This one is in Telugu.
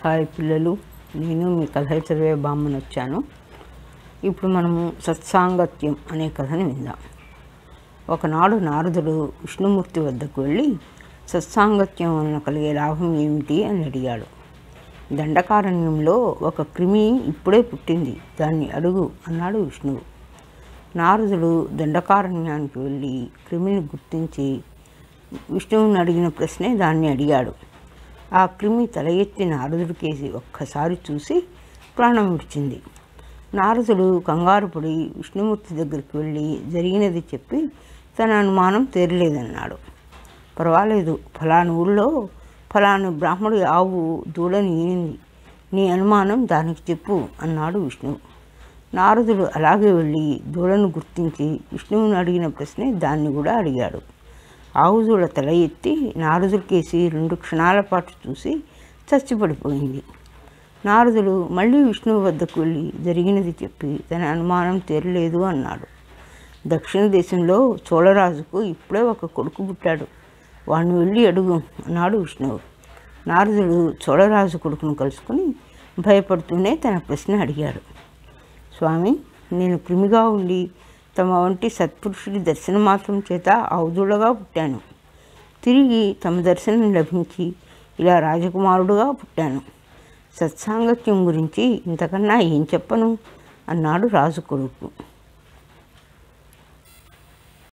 హాయ్ పిల్లలు నేను మీ కథ చదివే బామ్మని వచ్చాను ఇప్పుడు మనము సత్సాంగత్యం అనే కథని విందాం ఒకనాడు నారదుడు విష్ణుమూర్తి వద్దకు వెళ్ళి సత్సాంగత్యం వలన కలిగే లాభం ఏమిటి అని అడిగాడు దండకారణ్యంలో ఒక క్రిమి ఇప్పుడే పుట్టింది దాన్ని అడుగు అన్నాడు విష్ణువు నారదుడు దండకారణ్యానికి వెళ్ళి క్రిమిని గుర్తించి విష్ణువుని అడిగిన ప్రశ్నే దాన్ని అడిగాడు ఆ క్రిమి తల ఎత్తి నారదుడికేసి ఒక్కసారి చూసి ప్రాణం విడిచింది నారదుడు కంగారు పడి విష్ణుమూర్తి దగ్గరికి వెళ్ళి జరిగినది చెప్పి తన అనుమానం తేరలేదన్నాడు పర్వాలేదు ఫలాని ఊళ్ళో ఫలాని బ్రాహ్మడి ఆవు దూడని ఈనింది నీ అనుమానం దానికి చెప్పు అన్నాడు విష్ణువు నారదుడు అలాగే వెళ్ళి దూడను గుర్తించి విష్ణువుని అడిగిన ప్రశ్నే దాన్ని కూడా అడిగాడు ఆవు దూడ తల ఎత్తి నారదుడికేసి రెండు క్షణాల పాటు చూసి చచ్చిపడిపోయింది నారదుడు మళ్ళీ విష్ణువు వద్దకు వెళ్ళి జరిగినది చెప్పి తన అనుమానం తీరలేదు అన్నాడు దక్షిణ దేశంలో చోళరాజుకు ఇప్పుడే ఒక కొడుకు పుట్టాడు వాడిని వెళ్ళి అడుగు అన్నాడు విష్ణువు నారదుడు చోళరాజు కొడుకును కలుసుకుని భయపడుతూనే తన ప్రశ్న అడిగాడు స్వామి నేను క్రిమిగా ఉండి తమ వంటి సత్పురుషుడి దర్శనమాత్రం చేత అవధుడుగా పుట్టాను తిరిగి తమ దర్శనం లభించి ఇలా రాజకుమారుడుగా పుట్టాను సత్సాంగత్యం గురించి ఇంతకన్నా ఏం చెప్పను అన్నాడు రాజు కొడుకు